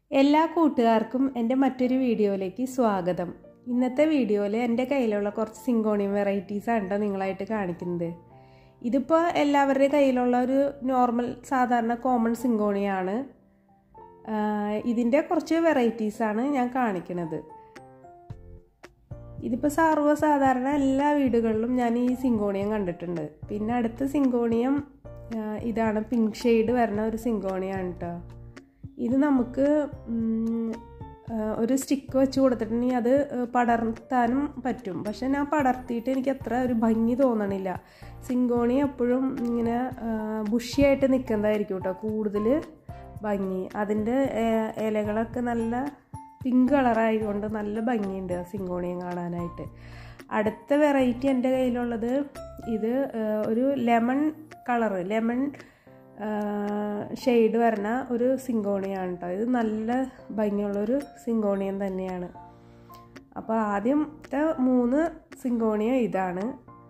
എല്ലാ കൂട്ടുകാർക്കും എൻ്റെ മറ്റൊരു വീഡിയോയിലേക്ക് സ്വാഗതം ഇന്നത്തെ വീഡിയോയിൽ എൻ്റെ കയ്യിലുള്ള കുറച്ച് സിങ്കോണിയം വെറൈറ്റീസാണ് കേട്ടോ നിങ്ങളായിട്ട് കാണിക്കുന്നത് ഇതിപ്പോൾ എല്ലാവരുടെയും കയ്യിലുള്ള ഒരു നോർമൽ സാധാരണ കോമൺ സിങ്കോണിയാണ് ഇതിൻ്റെ കുറച്ച് വെറൈറ്റീസാണ് ഞാൻ കാണിക്കുന്നത് ഇതിപ്പോൾ സർവ്വസാധാരണ എല്ലാ വീടുകളിലും ഞാൻ ഈ സിങ്കോണിയം കണ്ടിട്ടുണ്ട് പിന്നെ അടുത്ത സിങ്കോണിയം ഇതാണ് പിങ്ക് ഷെയ്ഡ് വരുന്ന ഒരു സിങ്കോണിയാണ് കേട്ടോ ഇത് നമുക്ക് ഒരു സ്റ്റിക്ക് വെച്ച് കൊടുത്തിട്ടുണ്ടെങ്കിൽ അത് പടർത്താനും പറ്റും പക്ഷെ ഞാൻ പടർത്തിയിട്ട് എനിക്ക് അത്ര ഒരു ഭംഗി തോന്നണില്ല സിങ്കോണി എപ്പോഴും ഇങ്ങനെ ബുഷിയായിട്ട് നിൽക്കുന്നതായിരിക്കും കേട്ടോ കൂടുതൽ ഭംഗി അതിൻ്റെ ഇലകളൊക്കെ നല്ല പിങ്ക് കളറായതുകൊണ്ട് നല്ല ഭംഗിയുണ്ട് സിങ്കോണിയം കാണാനായിട്ട് അടുത്ത വെറൈറ്റി എൻ്റെ കയ്യിലുള്ളത് ഇത് ഒരു ലെമൺ കളറ് ലെമൺ ഷെയ്ഡ് വരുന്ന ഒരു സിങ്കോണിയാണ് കേട്ടോ ഇത് നല്ല ഭംഗിയുള്ളൊരു സിങ്കോണിയം തന്നെയാണ് അപ്പോൾ ആദ്യത്തെ മൂന്ന് സിങ്കോണിയം ഇതാണ്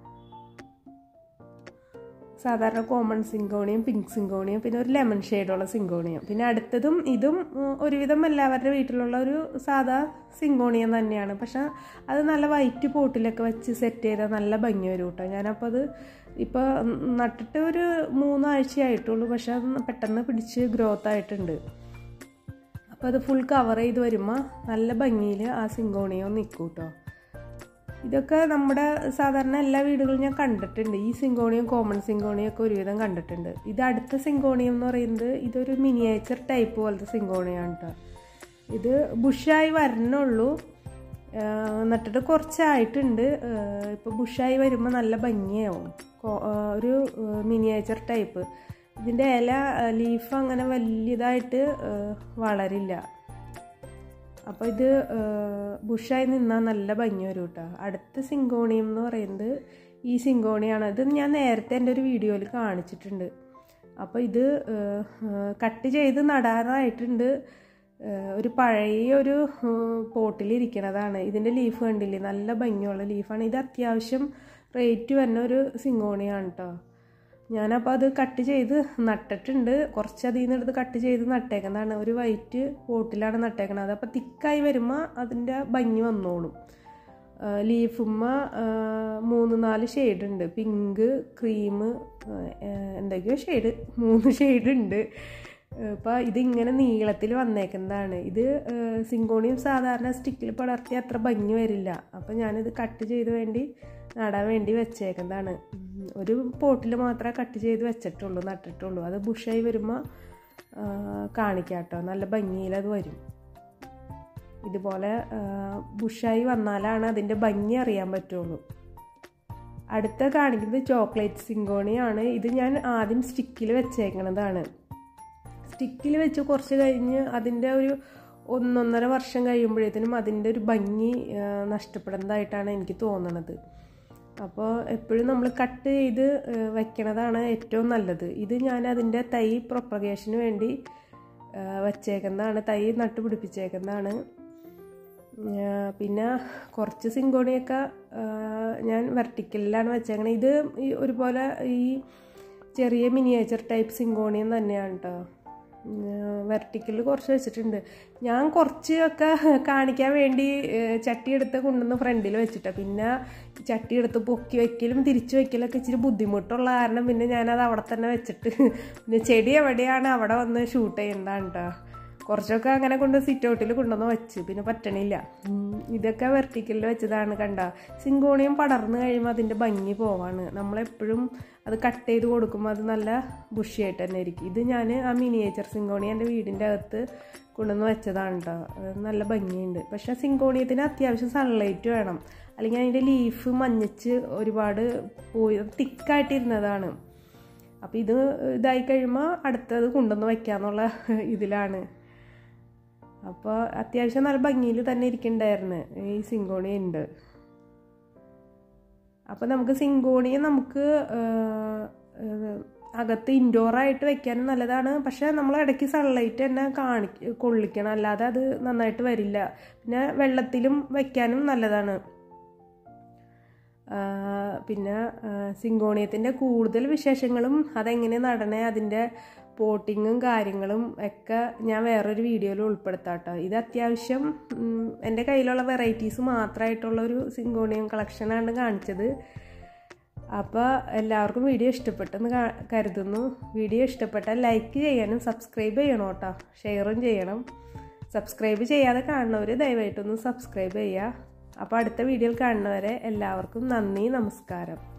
സാധാരണ കോമൺ സിങ്കോണിയം പിങ്ക് സിങ്കോണിയം പിന്നെ ഒരു ലെമൺ ഷെയ്ഡുള്ള സിങ്കോണിയം പിന്നെ അടുത്തതും ഇതും ഒരുവിധം എല്ലാവരുടെ വീട്ടിലുള്ള ഒരു സാധാ സിങ്കോണിയം തന്നെയാണ് പക്ഷെ അത് നല്ല വൈറ്റ് പോട്ടിലൊക്കെ വെച്ച് സെറ്റ് ചെയ്താൽ നല്ല ഭംഗി വരും കേട്ടോ ഞാനപ്പോൾ അത് ഇപ്പോൾ നട്ടിട്ട് ഒരു മൂന്നാഴ്ചയായിട്ടുള്ളൂ പക്ഷെ അത് പെട്ടെന്ന് പിടിച്ച് ഗ്രോത്ത് ആയിട്ടുണ്ട് അപ്പോൾ അത് ഫുൾ കവർ ചെയ്ത് വരുമ്പോൾ നല്ല ഭംഗിയിൽ ആ സിങ്കോണിയം നിൽക്കും കേട്ടോ ഇതൊക്കെ നമ്മുടെ സാധാരണ എല്ലാ വീടുകളും ഞാൻ കണ്ടിട്ടുണ്ട് ഈ സിങ്കോണിയം കോമൺ സിങ്കോണിയം ഒക്കെ ഒരുവിധം കണ്ടിട്ടുണ്ട് ഇത് അടുത്ത സിങ്കോണിയം എന്ന് പറയുന്നത് ഇതൊരു മിനിയേച്ചർ ടൈപ്പ് പോലത്തെ സിങ്കോണിയാണ് കേട്ടോ ഇത് ബുഷായി വരണുള്ളൂ നട്ടിട്ട് കുറച്ചായിട്ടുണ്ട് ഇപ്പോൾ ബുഷായി വരുമ്പോൾ നല്ല ഭംഗിയാവും ഒരു മിനിയേച്ചർ ടൈപ്പ് ഇതിൻ്റെ ഇല ലീഫ് അങ്ങനെ വലിയതായിട്ട് വളരില്ല അപ്പോൾ ഇത് ബുഷായി നിന്നാൽ നല്ല ഭംഗി വരും കേട്ടോ അടുത്ത സിങ്കോണിയം എന്ന് പറയുന്നത് ഈ സിങ്കോണിയാണ് ഇത് ഞാൻ നേരത്തെ എൻ്റെ ഒരു വീഡിയോയിൽ കാണിച്ചിട്ടുണ്ട് അപ്പോൾ ഇത് കട്ട് ചെയ്ത് നടാറായിട്ടുണ്ട് ഒരു പഴയ ഒരു പോട്ടിലിരിക്കണതാണ് ഇതിൻ്റെ ലീഫ് കണ്ടില്ലേ നല്ല ഭംഗിയുള്ള ലീഫാണ് ഇത് അത്യാവശ്യം റേറ്റ് വരുന്ന ഒരു സിങ്കോണിയാണ് കേട്ടോ ഞാനപ്പോൾ അത് കട്ട് ചെയ്ത് നട്ടിട്ടുണ്ട് കുറച്ച് അതിൽ നിന്ന് എടുത്ത് കട്ട് ചെയ്ത് നട്ടേക്കുന്നതാണ് ഒരു വൈറ്റ് പോട്ടിലാണ് നട്ടേക്കണത് അപ്പോൾ തിക്കായി വരുമ്പോൾ അതിൻ്റെ ഭംഗി വന്നോളും ലീഫുമ്മ മൂന്ന് നാല് ഷെയ്ഡ് ഉണ്ട് പിങ്ക് ക്രീം എന്തൊക്കെയോ ഷെയ്ഡ് മൂന്ന് ഷെയ്ഡ് ഉണ്ട് അപ്പോൾ ഇതിങ്ങനെ നീളത്തിൽ വന്നേക്കുന്നതാണ് ഇത് സിങ്കോണിയം സാധാരണ സ്റ്റിക്കിൽ പടർത്തി അത്ര ഭംഗി വരില്ല അപ്പോൾ ഞാനിത് കട്ട് ചെയ്ത് വേണ്ടി നടാൻ വേണ്ടി വെച്ചേക്കുന്നതാണ് ഒരു പോട്ടിൽ മാത്രമേ കട്ട് ചെയ്ത് വെച്ചിട്ടുള്ളൂ നട്ടിട്ടുള്ളൂ അത് ബുഷായി വരുമ്പോൾ കാണിക്കാം കേട്ടോ നല്ല ഭംഗിയിൽ അത് വരും ഇതുപോലെ ബുഷായി വന്നാലാണ് അതിൻ്റെ ഭംഗി അറിയാൻ പറ്റുള്ളൂ അടുത്ത കാണിക്കുന്നത് ചോക്ലേറ്റ് സിങ്കോണിയാണ് ഇത് ഞാൻ ആദ്യം സ്റ്റിക്കിൽ വെച്ചേക്കണതാണ് സ്റ്റിക്കിൽ വെച്ച് കുറച്ച് കഴിഞ്ഞ് അതിൻ്റെ ഒരു ഒന്നൊന്നര വർഷം കഴിയുമ്പോഴത്തേനും അതിൻ്റെ ഒരു ഭംഗി നഷ്ടപ്പെടുന്നതായിട്ടാണ് എനിക്ക് തോന്നണത് അപ്പോൾ എപ്പോഴും നമ്മൾ കട്ട് ചെയ്ത് വയ്ക്കണതാണ് ഏറ്റവും നല്ലത് ഇത് ഞാൻ അതിൻ്റെ തൈ പ്രൊപ്പഗേഷന് വേണ്ടി വച്ചേക്കുന്നതാണ് തൈ നട്ട് പിടിപ്പിച്ചേക്കുന്നതാണ് പിന്നെ കുറച്ച് സിങ്കോണിയൊക്കെ ഞാൻ വെർട്ടിക്കലിലാണ് വെച്ചേക്കണത് ഇത് ഒരുപോലെ ഈ ചെറിയ മിനിയേച്ചർ ടൈപ്പ് സിങ്കോണിയം തന്നെയാണ് കേട്ടോ വെർട്ടിക്കലിൽ കുറച്ച് വെച്ചിട്ടുണ്ട് ഞാൻ കുറച്ച് ഒക്കെ കാണിക്കാൻ വേണ്ടി ചട്ടി എടുത്ത് കൊണ്ടുവന്ന് ഫ്രണ്ടിൽ വെച്ചിട്ടാണ് പിന്നെ ചട്ടി എടുത്ത് പൊക്കി വെക്കലും തിരിച്ചു വെക്കലൊക്കെ ഇച്ചിരി ബുദ്ധിമുട്ടുള്ള കാരണം പിന്നെ ഞാനത് അവിടെ തന്നെ വെച്ചിട്ട് പിന്നെ ചെടി എവിടെയാണ് അവിടെ വന്ന് ഷൂട്ട് ചെയ്യേണ്ടതാണ് കേട്ടോ കുറച്ചൊക്കെ അങ്ങനെ കൊണ്ട് സിറ്റ് ഔട്ടിൽ കൊണ്ടുവന്ന് വെച്ച് പിന്നെ പറ്റണില്ല ഇതൊക്കെ വെർട്ടിക്കലിൽ വെച്ചതാണ് കണ്ട സിങ്കോണിയം പടർന്നു കഴിയുമ്പോൾ അതിൻ്റെ ഭംഗി പോവാണ് നമ്മളെപ്പോഴും അത് കട്ട് ചെയ്ത് കൊടുക്കുമ്പോൾ അത് നല്ല ബുഷിയായിട്ട് തന്നെ ഇരിക്കും ഇത് ഞാൻ ആ മിനിയേച്ചർ സിങ്കോണി എൻ്റെ വീടിൻ്റെ അകത്ത് കൊണ്ടുവന്ന് വെച്ചതാണ് കേട്ടോ നല്ല ഭംഗിയുണ്ട് പക്ഷേ സിങ്കോണിയത്തിന് അത്യാവശ്യം സൺലൈറ്റ് വേണം അല്ലെങ്കിൽ അതിൻ്റെ ലീഫ് മഞ്ഞച്ച് ഒരുപാട് പോയി തിക്കായിട്ടിരുന്നതാണ് അപ്പോൾ ഇത് ഇതായി കഴിയുമ്പോൾ അടുത്തത് കൊണ്ടുവന്ന് വയ്ക്കാന്നുള്ള ഇതിലാണ് അപ്പോൾ അത്യാവശ്യം നല്ല ഭംഗിയിൽ തന്നെ ഇരിക്കണ്ടായിരുന്നു ഈ സിങ്കോണി ഉണ്ട് അപ്പോൾ നമുക്ക് സിങ്കോണിയെ നമുക്ക് അകത്ത് ഇൻഡോറായിട്ട് വെക്കാനും നല്ലതാണ് പക്ഷേ നമ്മൾ ഇടയ്ക്ക് സൺലൈറ്റ് തന്നെ കാണി കൊള്ളിക്കണം അല്ലാതെ അത് നന്നായിട്ട് വരില്ല പിന്നെ വെള്ളത്തിലും വെക്കാനും നല്ലതാണ് പിന്നെ സിങ്കോണിയത്തിൻ്റെ കൂടുതൽ വിശേഷങ്ങളും അതെങ്ങനെ നടണേ അതിൻ്റെ പോട്ടിങ്ങും കാര്യങ്ങളും ഒക്കെ ഞാൻ വേറൊരു വീഡിയോയിൽ ഉൾപ്പെടുത്താം കേട്ടോ ഇത് അത്യാവശ്യം ഉം, എൻ്റെ കയ്യിലുള്ള വെറൈറ്റീസ് മാത്രമായിട്ടുള്ള ഒരു സിങ്കോണിയം കളക്ഷനാണ് കാണിച്ചത് അപ്പോൾ എല്ലാവർക്കും വീഡിയോ ഇഷ്ടപ്പെട്ടെന്ന് കാ- കരുതുന്നു വീഡിയോ ഇഷ്ടപ്പെട്ടാൽ ലൈക്ക് ചെയ്യാനും സബ്സ്ക്രൈബ് ചെയ്യണം കേട്ടോ ഷെയറും ചെയ്യണം സബ്സ്ക്രൈബ് ചെയ്യാതെ കാണുന്നവർ ദയവായിട്ടൊന്ന് സബ്സ്ക്രൈബ് ചെയ്യുക അപ്പോൾ അടുത്ത വീഡിയോയിൽ കാണുന്നവരെ എല്ലാവർക്കും നന്ദി നമസ്കാരം